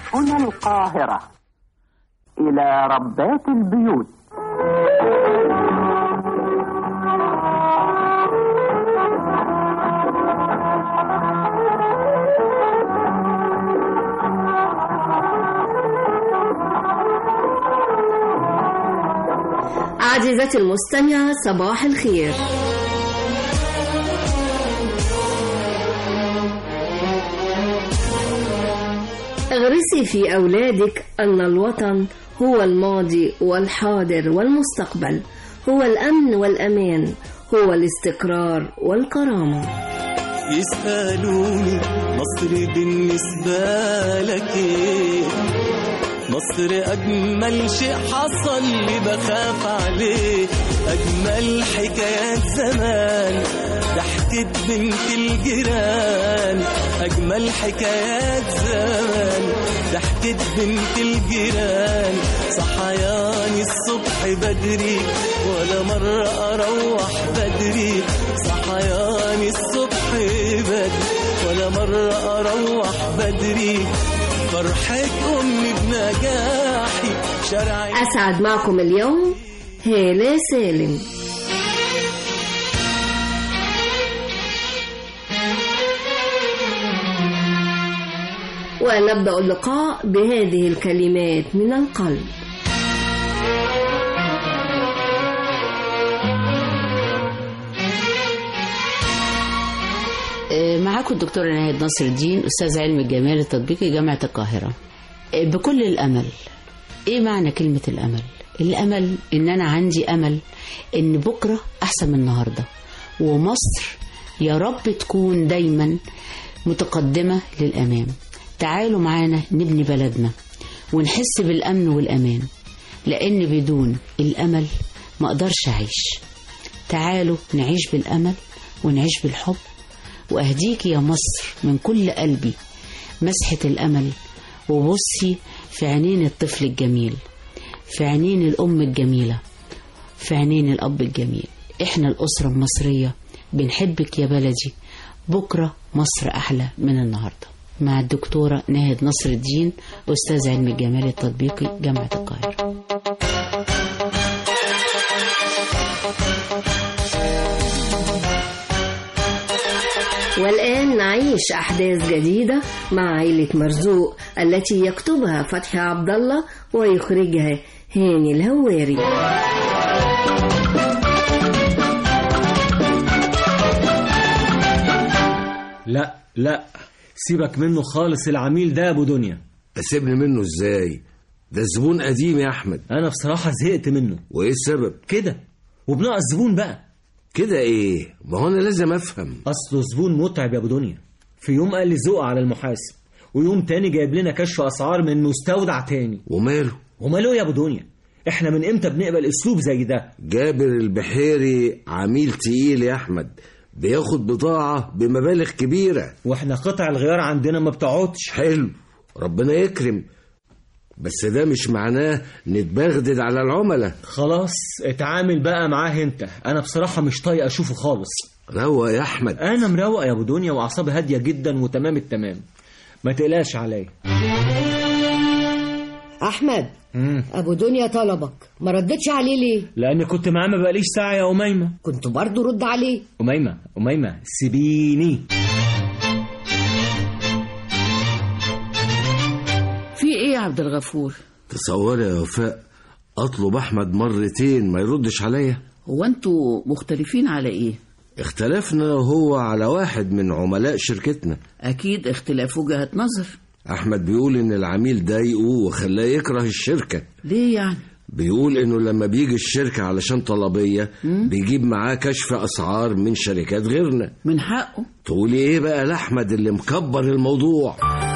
هنا القاهرة إلى ربات البيوت عزيزتي المستمعة صباح الخير اغرسي في أولادك أن الوطن هو الماضي والحاضر والمستقبل هو الأمن والأمان هو الاستقرار والكرامة يسألوني مصر بالنسبة لك ايه مصر أجمل شيء حصل لي بخاف عليه أجمل حكايات زمان ضحكة بنت الجيران أجمل حكايات زمان ضحكة بنت الجيران صحياني الصبح بدري ولا مرة أروح بدري صحياني الصبح بدري ولا مرة أروح بدري فرحة أمي بنجاحي شرعي أسعد معكم اليوم هالة سالم ونبدأ اللقاء بهذه الكلمات من القلب معاكم الدكتورة نهاد نصر الدين أستاذ علم الجمال التطبيقي جامعة القاهرة بكل الأمل إيه معنى كلمة الأمل؟ الأمل إن أنا عندي أمل إن بكرة أحسن من النهاردة ومصر يا رب تكون دايما متقدمة للأمام تعالوا معانا نبني بلدنا ونحس بالأمن والأمان لأن بدون الأمل ما أقدرش أعيش تعالوا نعيش بالأمل ونعيش بالحب وأهديك يا مصر من كل قلبي مسحة الأمل وبصي في عينين الطفل الجميل في عينين الأم الجميلة في عينين الأب الجميل إحنا الأسرة المصرية بنحبك يا بلدي بكرة مصر أحلى من النهاردة مع الدكتورة ناهد نصر الدين أستاذ علم الجمال التطبيقي جامعة القاهرة والآن نعيش أحداث جديدة مع عائلة مرزوق التي يكتبها فتحي عبد الله ويخرجها هاني الهواري لا لا سيبك منه خالص العميل ده يا ابو دنيا اسيبني منه ازاي ده زبون قديم يا احمد انا بصراحه زهقت منه وايه السبب كده وبناقص زبون بقى كده ايه ما هو انا لازم افهم اصله زبون متعب يا ابو دنيا في يوم قال لي ذوق على المحاسب ويوم تاني جايب لنا كشف اسعار من مستودع تاني وماله وماله يا ابو دنيا احنا من امتى بنقبل اسلوب زي ده جابر البحيري عميل تقيل يا احمد بياخد بضاعة بمبالغ كبيرة واحنا قطع الغيار عندنا ما بتقعدش حلو ربنا يكرم بس ده مش معناه نتبغدد على العملاء خلاص اتعامل بقى معاه انت انا بصراحه مش طايق اشوفه خالص روق يا احمد انا مروق يا ابو دنيا واعصابي هاديه جدا وتمام التمام ما تقلقش عليا احمد مم. ابو دنيا طلبك ما ردتش عليه ليه لاني كنت معاه ما بقاليش ساعه يا اميمه كنت برضه رد عليه اميمه اميمه سيبيني في إيه يا عبد الغفور؟ تصوري يا وفاء اطلب احمد مرتين ما يردش عليا هو أنتوا مختلفين على إيه؟ اختلفنا هو على واحد من عملاء شركتنا أكيد اختلاف وجهة نظر احمد بيقول ان العميل ضايقه وخلاه يكره الشركة ليه يعني؟ بيقول انه لما بيجي الشركة علشان طلبية بيجيب معاه كشف اسعار من شركات غيرنا من حقه تقولي ايه بقى لاحمد اللي مكبر الموضوع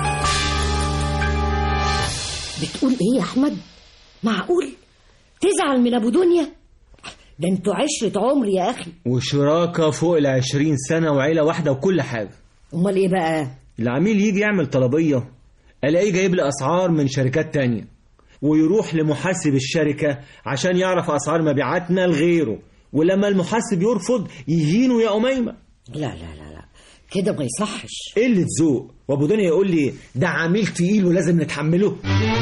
بتقول ايه يا احمد معقول تزعل من ابو دنيا ده انتوا عشرة عمر يا اخي وشراكه فوق العشرين سنه وعيله واحده وكل حاجه امال ايه بقى العميل يجي يعمل طلبيه الاقيه جايب لي اسعار من شركات تانية ويروح لمحاسب الشركه عشان يعرف اسعار مبيعاتنا لغيره ولما المحاسب يرفض يهينه يا اميمه لا لا لا لا كده ما يصحش قلة ذوق وابو دنيا يقول لي ده عميل تقيل ولازم نتحمله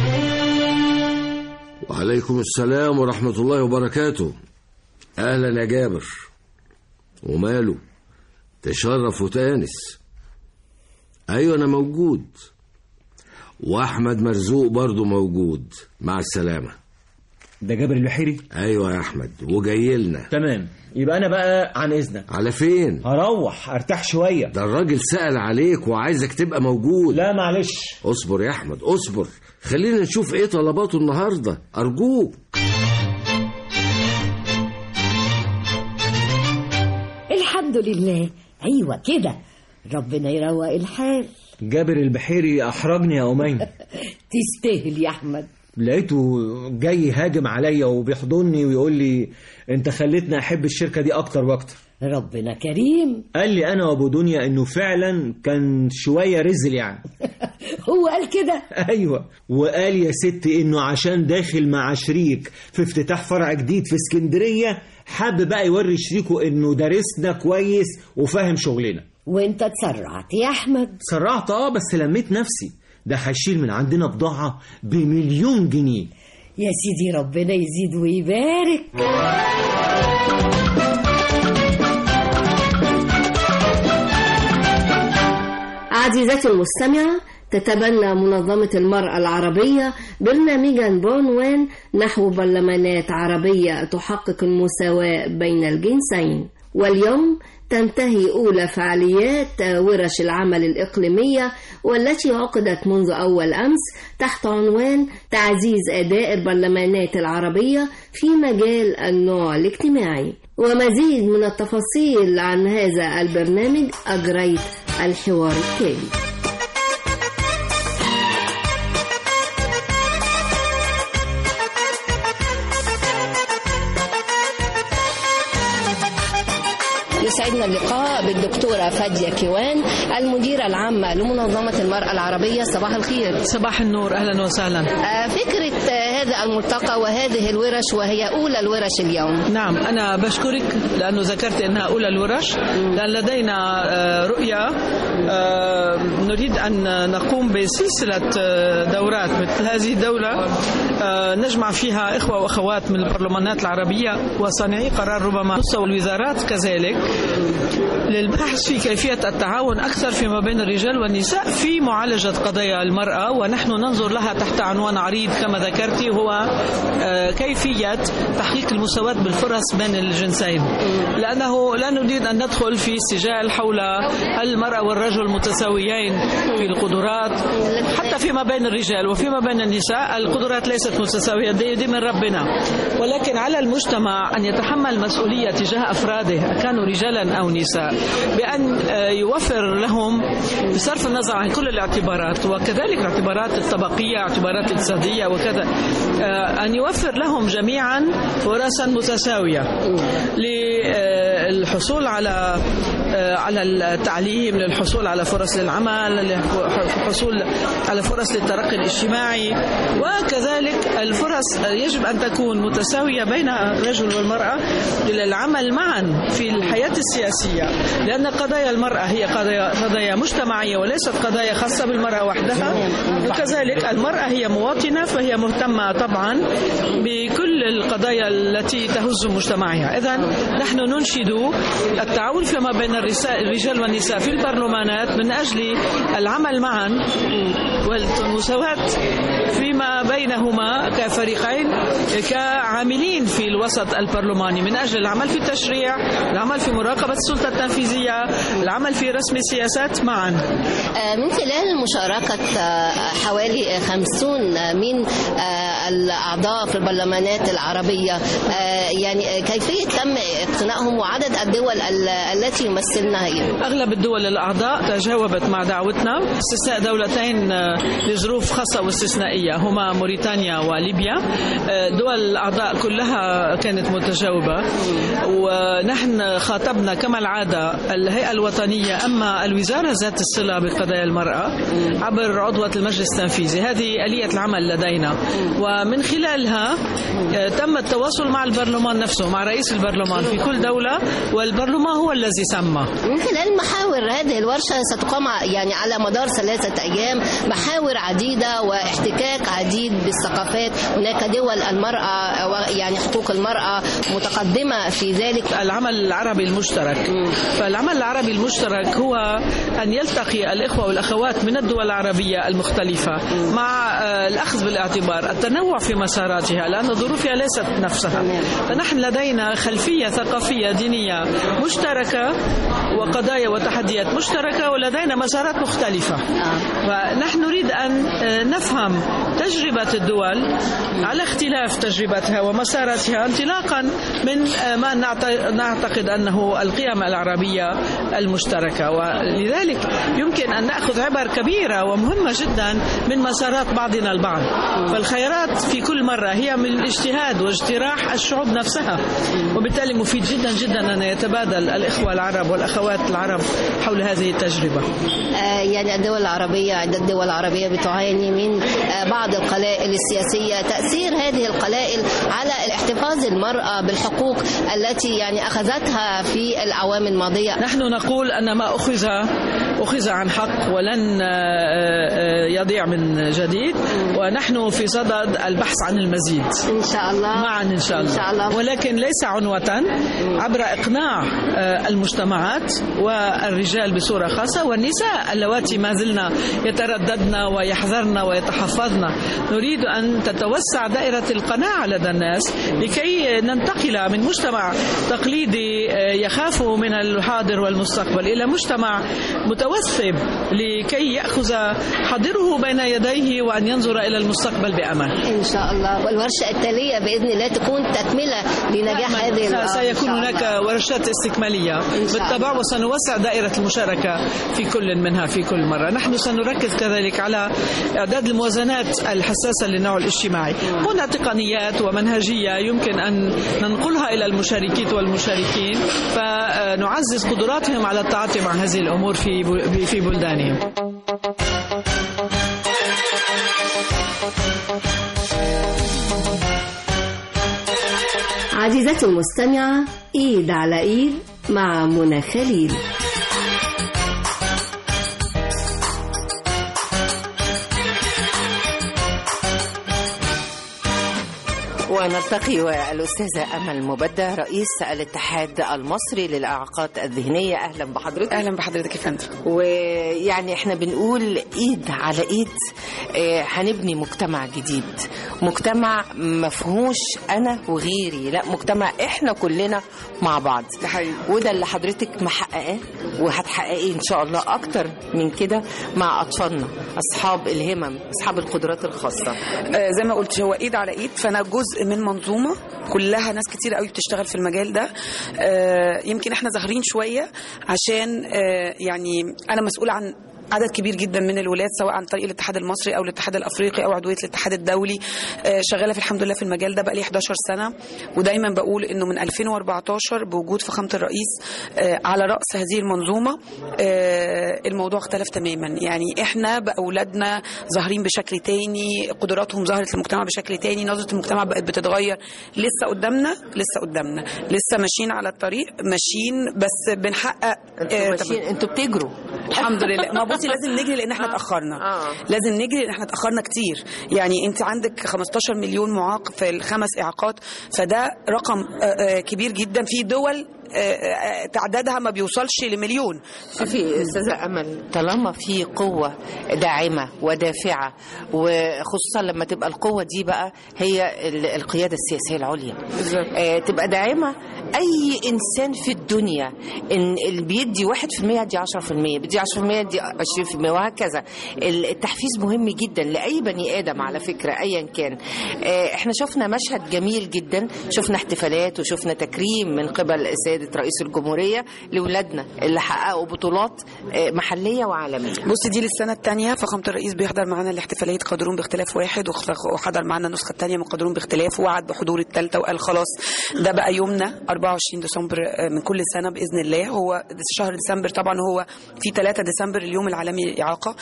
وعليكم السلام ورحمة الله وبركاته أهلا يا جابر وماله تشرف وتانس أيوة أنا موجود وأحمد مرزوق برضو موجود مع السلامة ده جابر البحيري أيوة يا أحمد وجاي لنا تمام يبقى انا بقى عن اذنك على فين هروح ارتاح شويه ده الراجل سأل عليك وعايزك تبقى موجود لا معلش اصبر يا أحمد اصبر خلينا نشوف ايه طلباته النهاردة أرجوك الحمد لله ايوه كده ربنا يروق الحال جابر البحيري احرجني يا امين تستاهل يا احمد لقيته جاي يهاجم عليا وبيحضني ويقول لي انت خليتني احب الشركه دي اكتر واكتر ربنا كريم قال لي انا وابو دنيا انه فعلا كان شويه رزل يعني هو قال كده ايوه وقال يا ستي انه عشان داخل مع شريك في افتتاح فرع جديد في اسكندريه حب بقى يوري شريكه انه دارسنا كويس وفاهم شغلنا وانت اتسرعت يا احمد سرعت اه بس لميت نفسي ده هيشيل من عندنا بضاعه بمليون جنيه يا سيدي ربنا يزيد ويبارك عزيزتي المستمعة تتبنى منظمة المرأة العربية برنامجا بعنوان نحو برلمانات عربية تحقق المساواة بين الجنسين واليوم تنتهي أولى فعاليات ورش العمل الإقليمية والتي عقدت منذ أول أمس تحت عنوان تعزيز أداء البرلمانات العربية في مجال النوع الاجتماعي ومزيد من التفاصيل عن هذا البرنامج أجريت الحوار التالي يسعدنا اللقاء بالدكتورة فادية كيوان المديرة العامة لمنظمة المرأة العربية صباح الخير صباح النور اهلا وسهلا آه، فكرة آه، هذا الملتقى وهذه الورش وهي أولى الورش اليوم نعم انا بشكرك لانه ذكرت انها اولى الورش لان لدينا آه، رؤيه آه، نريد ان نقوم بسلسله آه، دورات مثل هذه الدوله آه، نجمع فيها اخوه واخوات من البرلمانات العربيه وصانعي قرار ربما مستوى الوزارات كذلك للبحث في كيفيه التعاون اكثر فيما بين الرجال والنساء في معالجه قضايا المراه ونحن ننظر لها تحت عنوان عريض كما ذكرت هو آه، كيفيه تحقيق المساواه بالفرص بين الجنسين لانه لا نريد ان ندخل في سجال حول هل المراه والرجل متساويين في القدرات حتى فيما بين الرجال وفيما بين النساء القدرات ليست متساويه دي, دي من ربنا ولكن على المجتمع ان يتحمل مسؤوليه تجاه افراده كانوا رجالا او نساء بان آه، يوفر لهم بصرف النظر عن كل الاعتبارات وكذلك الاعتبارات الطبقيه اعتبارات الاقتصاديه وكذا آه، ان يوفر لهم جميعا فرصا متساويه للحصول على آه، على التعليم للحصول على فرص للعمل للحصول على فرص للترقي الاجتماعي وكذلك الفرص يجب ان تكون متساويه بين الرجل والمراه للعمل معا في الحياه السياسيه لان قضايا المراه هي قضايا قضايا مجتمعيه وليست قضايا خاصه بالمراه وحدها وكذلك المراه هي مواطنه فهي مهتمه طبعا بكل القضايا التي تهز مجتمعها اذا نحن ننشد التعاون فيما بين الرسا- الرجال والنساء في البرلمانات من اجل العمل معا والمساواة فيما بينهما كفريقين كعاملين في الوسط البرلماني من أجل العمل في التشريع العمل في مراقبة السلطة التنفيذية العمل في رسم السياسات معا آه، من خلال مشاركة آه، حوالي خمسون من آه، الأعضاء في البرلمانات العربية آه، يعني آه، كيفية تم اقتنائهم وعدد الدول ال- التي يمثلنا هي أغلب الدول الأعضاء تجاوبت مع دعوتنا استثناء دولتين آه، لظروف خاصة واستثنائية هما موريتانيا وليبيا آه، دول الأعضاء كلها كانت متجاوبة ونحن خاطبنا كما العادة الهيئة الوطنية أما الوزارة ذات الصلة بقضايا المرأة عبر عضوة المجلس التنفيذي هذه آلية العمل لدينا ومن خلالها آه، تم التواصل مع البرلمان البرلمان نفسه مع رئيس البرلمان في كل دولة والبرلمان هو الذي سمى من خلال محاور هذه الورشة ستقام يعني على مدار ثلاثة أيام محاور عديدة واحتكاك عديد بالثقافات هناك دول المرأة يعني حقوق المرأة متقدمة في ذلك العمل العربي المشترك فالعمل العربي المشترك هو أن يلتقي الإخوة والأخوات من الدول العربية المختلفة مع الأخذ بالاعتبار التنوع في مساراتها لأن ظروفها ليست نفسها فنحن لدينا خلفية ثقافية دينية مشتركة وقضايا وتحديات مشتركة ولدينا مسارات مختلفة ونحن نريد أن نفهم تجربة الدول على اختلاف تجربتها ومساراتها انطلاقا من ما نعتقد أنه القيم العربية المشتركة ولذلك يمكن أن نأخذ عبر كبيرة ومهمة جدا من مسارات بعضنا البعض فالخيارات في كل مرة هي من الاجتهاد واجتراح الشعوب نفسها وبالتالي مفيد جدا جدا أن يتبادل الإخوة العرب والأخوات العرب حول هذه التجربة آه يعني الدول العربية عدة دول عربية بتعاني من آه بعض القلائل السياسية تأثير هذه القلائل على احتفاظ المرأة بالحقوق التي يعني أخذتها في الأعوام الماضية نحن نقول أن ما أخذ أخذ عن حق ولن يضيع من جديد ونحن في صدد البحث عن المزيد إن شاء الله معا إن شاء الله, إن شاء الله. ولكن ليس عنوة عبر إقناع المجتمعات والرجال بصورة خاصة والنساء اللواتي ما زلنا يترددن ويحذرن ويتحفظن نريد أن تتوسع دائرة القناعة لدى الناس لكي ننتقل من مجتمع تقليدي يخاف من الحاضر والمستقبل إلى مجتمع متوثب لكي يأخذ حاضره بين يديه وأن ينظر إلى المستقبل بأمل إن شاء الله والورشة التالية بإذن الله تكون تكملة لنجاح هذه سيكون هناك ورشات استكمالية بالطبع وسنوسع دائرة المشاركة في كل منها في كل مرة نحن سنركز كذلك على إعداد الموازنات الحساسة للنوع الاجتماعي هنا تقنيات ومنهجية يمكن أن ننقلها إلى المشاركين والمشاركين فنعزز قدراتهم على التعاطي مع هذه الأمور في في بلدانهم عزيزتي المستمعة إيد على إيد مع منى خليل ونلتقي والأستاذة أمل مبدة رئيس الاتحاد المصري للإعاقات الذهنية أهلا بحضرتك أهلا بحضرتك يا فندم ويعني احنا بنقول إيد على إيد اه هنبني مجتمع جديد مجتمع مفهوش أنا وغيري لا مجتمع احنا كلنا مع بعض ده حقيقي وده اللي حضرتك محققاه وهتحققيه إن شاء الله أكتر من كده مع أطفالنا أصحاب الهمم أصحاب القدرات الخاصة آه زي ما قلت هو إيد على إيد فأنا جزء من منظومة كلها ناس كتير قوي بتشتغل في المجال ده آه يمكن احنا ظاهرين شوية عشان آه يعني أنا مسؤول عن عدد كبير جدا من الولاد سواء عن طريق الاتحاد المصري او الاتحاد الافريقي او عضويه الاتحاد الدولي شغاله في الحمد لله في المجال ده بقى لي 11 سنه ودايما بقول انه من 2014 بوجود فخامه الرئيس على راس هذه المنظومه الموضوع اختلف تماما يعني احنا باولادنا ظاهرين بشكل تاني قدراتهم ظهرت للمجتمع بشكل تاني نظره المجتمع بقت بتتغير لسه قدامنا لسه قدامنا لسه ماشيين على الطريق ماشيين بس بنحقق انتوا ماشيين انتوا بتجروا الحمد لله ما بصي لازم نجري لان احنا اتاخرنا آه. لازم نجري لان احنا اتاخرنا كتير يعني انت عندك 15 مليون معاق في الخمس اعاقات فده رقم كبير جدا في دول تعدادها ما بيوصلش لمليون شوفي استاذه امل طالما في قوه داعمه ودافعه وخصوصا لما تبقى القوه دي بقى هي القياده السياسيه العليا آه تبقى داعمه اي انسان في الدنيا ان اللي بيدي 1% يدي 10% بيدي 10% يدي 20% وهكذا التحفيز مهم جدا لاي بني ادم على فكره ايا كان آه احنا شفنا مشهد جميل جدا شفنا احتفالات وشفنا تكريم من قبل سياده رئيس الجمهوريه لاولادنا اللي حققوا بطولات آه محليه وعالميه بصي دي للسنه الثانيه فخامه الرئيس بيحضر معانا الاحتفاليه قادرون باختلاف واحد وحضر معانا النسخه الثانيه من قادرون باختلاف ووعد بحضور الثالثه وقال خلاص ده بقى يومنا 24 ديسمبر آه، من كل سنه باذن الله هو شهر ديسمبر طبعا هو في 3 ديسمبر اليوم العالمي للاعاقه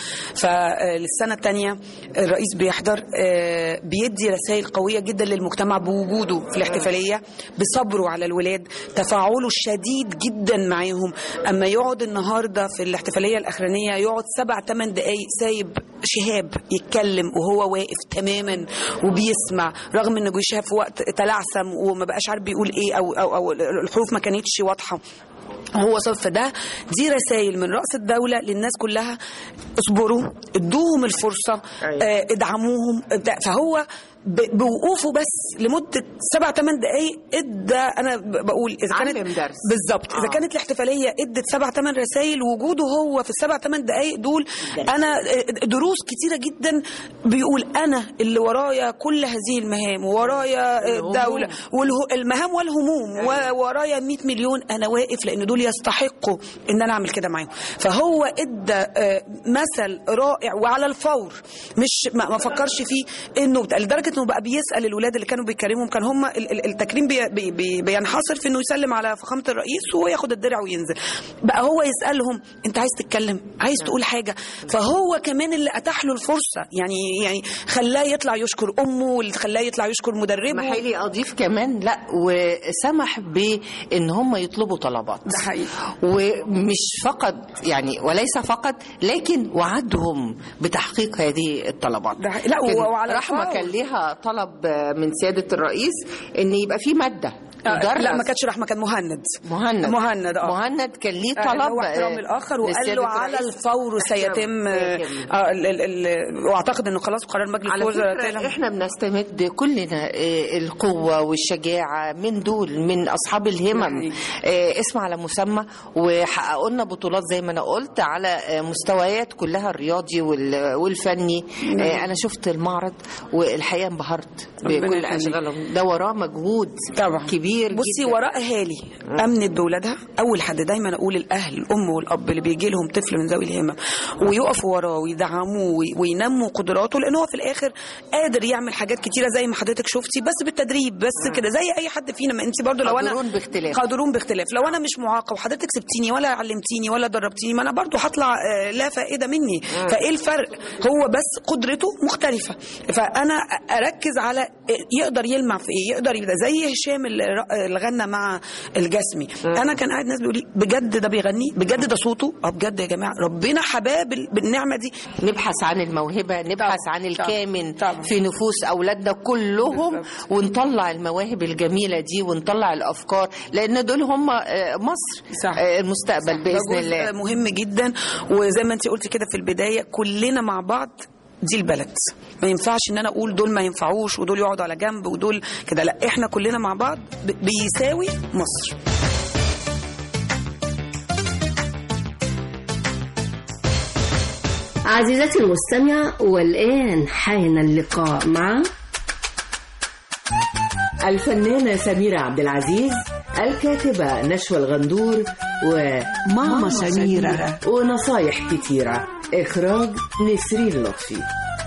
فللسنه الثانيه الرئيس بيحضر آه، بيدي رسائل قويه جدا للمجتمع بوجوده في الاحتفاليه بصبره على الولاد تفاعله الشديد جدا معاهم اما يقعد النهارده في الاحتفاليه الاخرانيه يقعد سبع ثمان دقائق سايب شهاب يتكلم وهو واقف تماما وبيسمع رغم انه شهاب في وقت تلعثم وما بقاش عارف بيقول ايه او او او الحروف ما كانتش واضحه هو صف ده دي رسائل من رأس الدولة للناس كلها اصبروا ادوهم الفرصة آه، ادعموهم ابدأ- فهو ب- بوقوفه بس لمدة سبع ثمان دقايق ادى انا ب- بقول اذا كانت علم درس. بالظبط اذا آه. كانت الاحتفالية ادت سبع ثمان رسائل وجوده هو في السبع ثمان دقايق دول انا دروس كتيرة جدا بيقول انا اللي ورايا كل هذه المهام ورايا الدولة والمهام والهموم وورايا 100 مليون انا واقف لان دول يستحقوا ان انا اعمل كده معاهم فهو ادى آه، مثل رائع وعلى الفور مش ما ما فكرش فيه انه بتاع- لدرجه انه بقى بيسال الولاد اللي كانوا بيكرمهم كان هم ال- ال- التكريم بي بي بي بينحصر في انه يسلم على فخامه الرئيس وياخد الدرع وينزل بقى هو يسالهم انت عايز تتكلم عايز تقول حاجه فهو كمان اللي اتاح له الفرصه يعني يعني خلاه يطلع يشكر امه واللي خلاه يطلع يشكر مدربه محيلي اضيف كمان لا وسمح بان هم يطلبوا طلبات ده حقيقي ومش فقط يعني وليس فقط لكن وعدهم بتحقيق هذه الطلبات ده حقيقي. لا، كان وعلى رحمه الفور. كان ليها طلب من سياده الرئيس ان يبقى في ماده آه، تدرس. لا ما كانتش رحمه كان مهند مهند مهند اه مهند كان ليه آه، طلب هو احترام آه، الاخر وقال لسيادة له على الرئيس. الفور سيتم آه، سيتم. آه، ال- ال- ال- واعتقد انه خلاص قرار مجلس على الوزراء فكرة طلع. احنا بنستمد كلنا آه، القوة والشجاعة من دول من أصحاب الهمم آه، اسم على مسمى وحققوا لنا بطولات زي ما أنا قلت على آه، مستويات كلها الرياضي وال- والفني آه، أنا شفت المعرض والحقيقة انبهرت ربنا بكل يخليك. أشغالهم ده وراه مجهود طبعا كبير بصي جدا وراء اهالي امنت باولادها اول حد دايما اقول الاهل الام والاب اللي بيجي لهم طفل من ذوي الهمم ويقفوا وراه ويدعموه وي- وينموا قدراته لان هو في الاخر قادر يعمل حاجات كتيره زي ما حضرتك شفتي بس بالتدريب بس كده زي اي حد فينا ما انت برضو لو انا قادرون باختلاف. قادرون باختلاف لو انا مش معاقه وحضرتك سبتيني ولا علمتيني ولا دربتيني ما انا برضو هطلع آه، لا فائده مني فايه الفرق هو بس قدرته مختلفه فانا اركز على يقدر يلمع في ايه يقدر يبقى زي هشام اللي ر- اللي غنى مع الجسمي انا كان قاعد ناس بيقول لي بجد ده بيغني بجد ده صوته اه بجد يا جماعه ربنا حباه بال- بالنعمه دي نبحث عن الموهبة نبحث عن الكامن طبعاً. في نفوس أولادنا كلهم ونطلع المواهب الجميلة دي ونطلع الأفكار لأن دول هم آه، مصر صح. آه، المستقبل ده بإذن جزء الله مهم جدا وزي ما انت قلتي كده في البدايه كلنا مع بعض دي البلد ما ينفعش ان انا اقول دول ما ينفعوش ودول يقعدوا على جنب ودول كده لا احنا كلنا مع بعض ب- بيساوي مصر عزيزتي المستمع والآن حان اللقاء مع الفنانة سميرة عبد العزيز الكاتبة نشوى الغندور وماما سميرة ونصايح كتيرة إخراج نسرين لطفي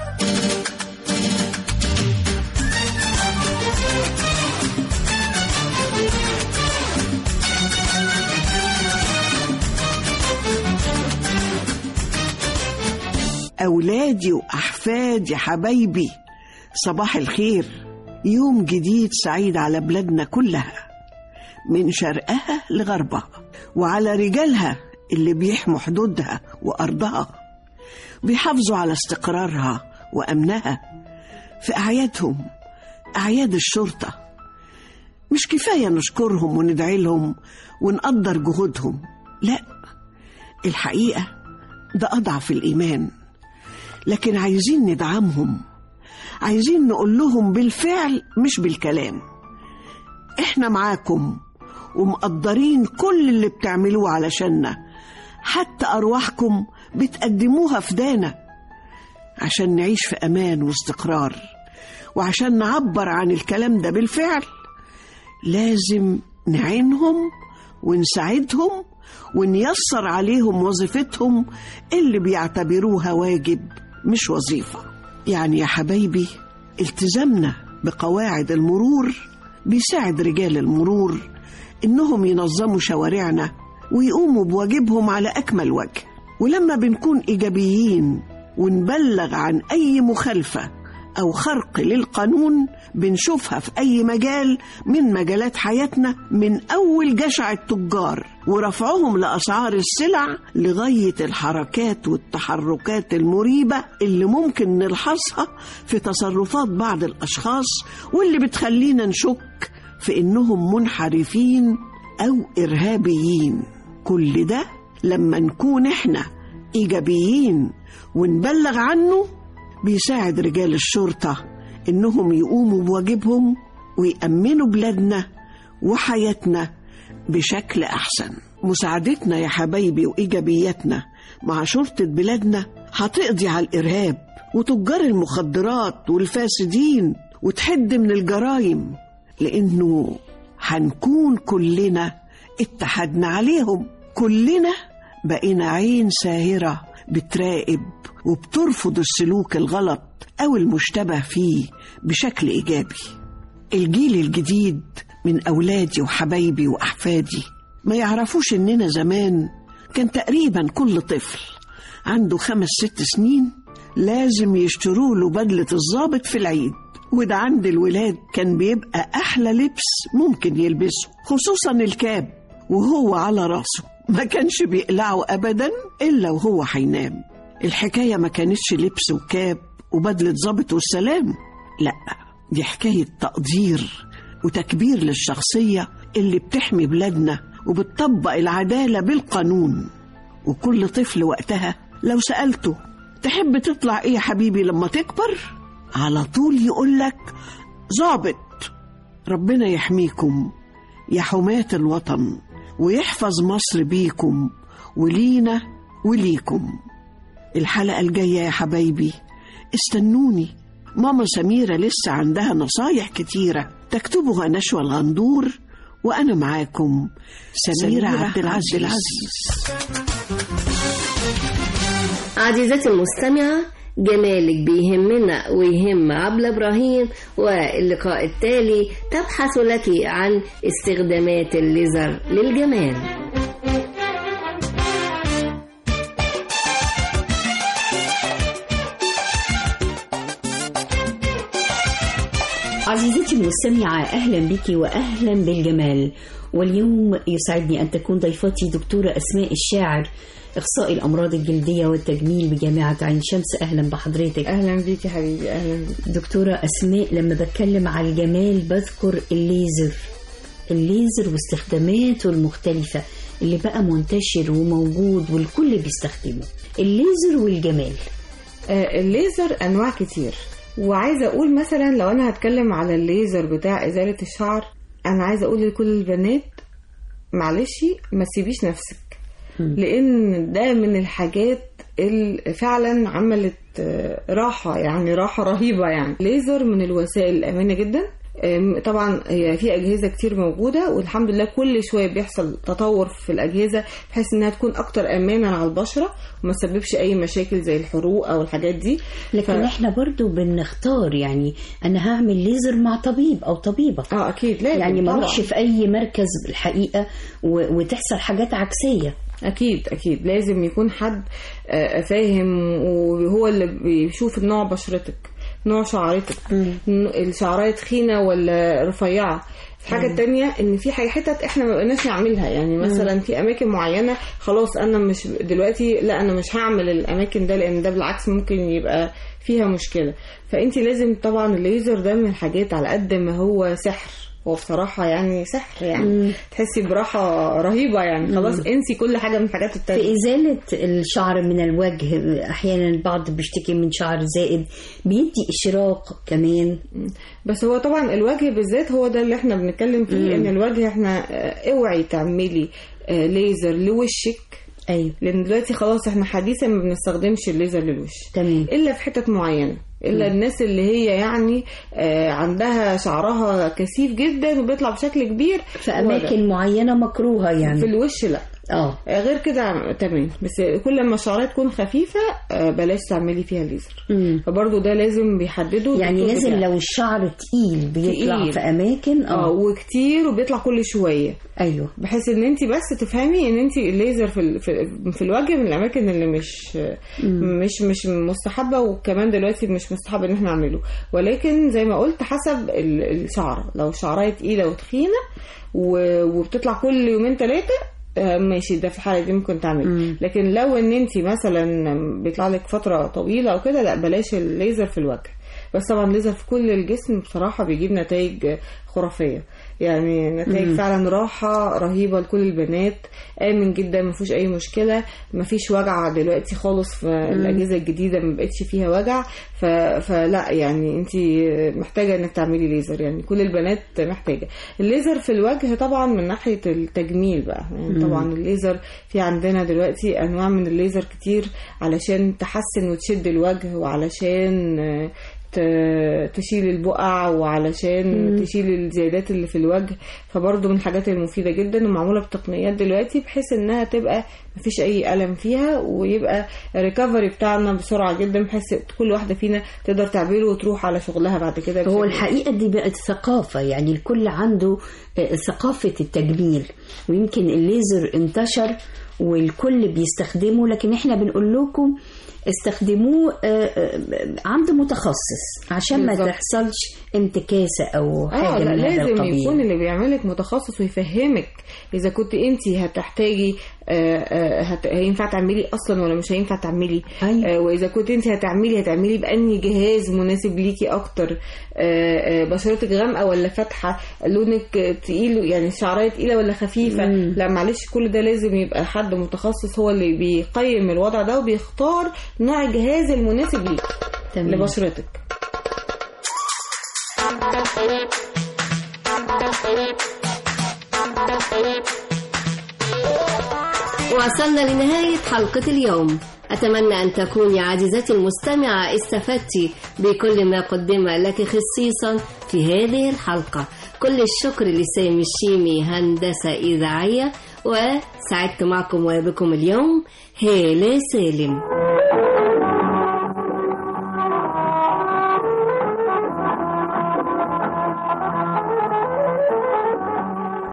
أولادي وأحفادي حبايبي صباح الخير يوم جديد سعيد على بلادنا كلها من شرقها لغربها وعلى رجالها اللي بيحموا حدودها وأرضها بيحافظوا على استقرارها وأمنها في أعيادهم أعياد الشرطة مش كفاية نشكرهم وندعي لهم ونقدر جهودهم لا الحقيقة ده أضعف الإيمان لكن عايزين ندعمهم عايزين نقول لهم بالفعل مش بالكلام احنا معاكم ومقدرين كل اللي بتعملوه علشاننا حتى أرواحكم بتقدموها فدانا عشان نعيش في أمان واستقرار وعشان نعبر عن الكلام ده بالفعل لازم نعينهم ونساعدهم ونيسر عليهم وظيفتهم اللي بيعتبروها واجب مش وظيفة يعني يا حبايبي التزامنا بقواعد المرور بيساعد رجال المرور إنهم ينظموا شوارعنا ويقوموا بواجبهم على أكمل وجه ولما بنكون إيجابيين ونبلغ عن أي مخالفة أو خرق للقانون بنشوفها في أي مجال من مجالات حياتنا من أول جشع التجار ورفعهم لأسعار السلع لغاية الحركات والتحركات المريبة اللي ممكن نلحظها في تصرفات بعض الأشخاص واللي بتخلينا نشك في إنهم منحرفين أو إرهابيين كل ده لما نكون إحنا إيجابيين ونبلغ عنه بيساعد رجال الشرطة إنهم يقوموا بواجبهم ويأمنوا بلادنا وحياتنا بشكل أحسن مساعدتنا يا حبايبي وإيجابيتنا مع شرطة بلادنا هتقضي على الإرهاب وتجار المخدرات والفاسدين وتحد من الجرائم لأنه هنكون كلنا اتحدنا عليهم كلنا بقينا عين ساهرة بتراقب وبترفض السلوك الغلط أو المشتبه فيه بشكل إيجابي الجيل الجديد من أولادي وحبايبي وأحفادي ما يعرفوش إننا زمان كان تقريبا كل طفل عنده خمس ست سنين لازم يشتروا له بدلة الضابط في العيد وده عند الولاد كان بيبقى أحلى لبس ممكن يلبسه خصوصا الكاب وهو على راسه ما كانش بيقلعه أبدا إلا وهو هينام الحكاية ما كانتش لبس وكاب وبدلة ظابط والسلام لا دي حكاية تقدير وتكبير للشخصية اللي بتحمي بلادنا وبتطبق العدالة بالقانون وكل طفل وقتها لو سألته تحب تطلع ايه يا حبيبي لما تكبر على طول يقولك ظابط ربنا يحميكم يا حماة الوطن ويحفظ مصر بيكم ولينا وليكم الحلقة الجاية يا حبايبي استنوني ماما سميرة لسه عندها نصايح كتيرة تكتبها نشوى الغندور وأنا معاكم سميرة, سميرة عبد العزيز, عبد العزيز. عزيزتي المستمعة جمالك بيهمنا ويهم عبلة إبراهيم واللقاء التالي تبحث لك عن استخدامات الليزر للجمال عزيزتي المستمعة أهلا بك وأهلا بالجمال واليوم يسعدني أن تكون ضيفتي دكتورة أسماء الشاعر إخصائي الأمراض الجلدية والتجميل بجامعة عين شمس أهلا بحضرتك أهلا بيكي حبيبي أهلا بيك. دكتورة أسماء لما بتكلم على الجمال بذكر الليزر الليزر واستخداماته المختلفة اللي بقى منتشر وموجود والكل بيستخدمه الليزر والجمال آه الليزر أنواع كتير وعايزة أقول مثلا لو أنا هتكلم على الليزر بتاع إزالة الشعر أنا عايزة أقول لكل البنات معلش ما تسيبيش نفسك لان ده من الحاجات اللي فعلا عملت راحة يعني راحة رهيبة يعني ليزر من الوسائل الآمنة جدا طبعا هي في أجهزة كتير موجودة والحمد لله كل شوية بيحصل تطور في الأجهزة بحيث إنها تكون أكتر أمانا على البشرة وما تسببش أي مشاكل زي الحروق أو الحاجات دي لكن ف... احنا برضو بنختار يعني أنا هعمل ليزر مع طبيب أو طبيبة اه أكيد لازم يعني ما اروحش في أي مركز الحقيقة و... وتحصل حاجات عكسية اكيد اكيد لازم يكون حد فاهم وهو اللي بيشوف نوع بشرتك نوع شعرتك الشعرايه تخينه ولا رفيعه الحاجة التانية ان في حاجة حتت احنا ما بقناش نعملها يعني مثلا في اماكن معينة خلاص انا مش دلوقتي لا انا مش هعمل الاماكن ده لان ده بالعكس ممكن يبقى فيها مشكلة فانت لازم طبعا الليزر ده من الحاجات على قد ما هو سحر هو بصراحة يعني سحر يعني مم. تحسي براحة رهيبة يعني خلاص مم. انسي كل حاجة من الحاجات التانية في إزالة الشعر من الوجه أحيانا البعض بيشتكي من شعر زائد بيدي إشراق كمان بس هو طبعا الوجه بالذات هو ده اللي احنا بنتكلم فيه مم. ان الوجه احنا اوعي تعملي ليزر لوشك ايوه لان دلوقتي خلاص احنا حديثا ما بنستخدمش الليزر للوش تمام الا في حتت معينه الا م. الناس اللي هي يعني آه عندها شعرها كثيف جدا وبيطلع بشكل كبير في اماكن معينه مكروهه يعني في الوش لا اه غير كده تمام بس كل ما الشعريه تكون خفيفه آه، بلاش تعملي فيها ليزر فبرضه ده لازم بيحدده يعني الدكتور لازم بتاعك. لو الشعر تقيل بيطلع تقيل. في اماكن اه وكتير وبيطلع كل شويه ايوه بحيث ان انت بس تفهمي ان انت الليزر في ال- في, في الوجه من الاماكن اللي مش مش مش مستحبه وكمان دلوقتي مش مستحب ان احنا نعمله ولكن زي ما قلت حسب ال- الشعره لو شعرايه تقيله وتخينه و- وبتطلع كل يومين ثلاثه ماشي ده في الحاله دي ممكن تعمل لكن لو ان انت مثلا بيطلع لك فتره طويله او كده لا بلاش الليزر في الوجه بس طبعا الليزر في كل الجسم بصراحه بيجيب نتائج خرافيه يعني نتائج مم. فعلا راحه رهيبه لكل البنات امن جدا ما فيهوش اي مشكله ما فيش وجع دلوقتي خالص في الاجهزه الجديده ما بقتش فيها وجع ف... فلا يعني انت محتاجه انك تعملي ليزر يعني كل البنات محتاجه الليزر في الوجه طبعا من ناحيه التجميل بقى يعني مم. طبعا الليزر في عندنا دلوقتي انواع من الليزر كتير علشان تحسن وتشد الوجه وعلشان آه، ت- تشيل البقع وعلشان مم. تشيل الزيادات اللي في الوجه فبرضه من الحاجات المفيدة جدا ومعمولة بتقنيات دلوقتي بحيث انها تبقى مفيش اي ألم فيها ويبقى الريكفري بتاعنا بسرعة جدا بحيث كل واحدة فينا تقدر تعمله وتروح على شغلها بعد كده هو بشكل- الحقيقة دي بقت ثقافة يعني الكل عنده آه، ثقافة التجميل ويمكن الليزر انتشر والكل بيستخدمه لكن احنا بنقول لكم استخدموه آه، آه، عند متخصص عشان ما بالظبط. تحصلش انتكاسة او اه حاجة لا من هذا لازم القبيل يكون اللي بيعملك متخصص ويفهمك اذا كنت انت هتحتاجي آه، آه، هت... هينفع تعملي اصلا ولا مش هينفع تعملي آه، واذا كنت انت هتعملي هتعملي باني جهاز مناسب ليكي اكتر آه، آه، بشرتك غامقه ولا فاتحه لونك تقيل يعني شعريه تقيله ولا خفيفه مم. لا معلش كل ده لازم يبقى حد متخصص هو اللي بيقيم الوضع ده وبيختار نوع الجهاز المناسب ليكي تمام. لبشرتك وصلنا لنهاية حلقة اليوم أتمنى أن تكوني عزيزتي المستمعة استفدت بكل ما قدم لك خصيصا في هذه الحلقة كل الشكر لسامي الشيمي هندسة إذاعية وسعدت معكم وبكم اليوم هالة سالم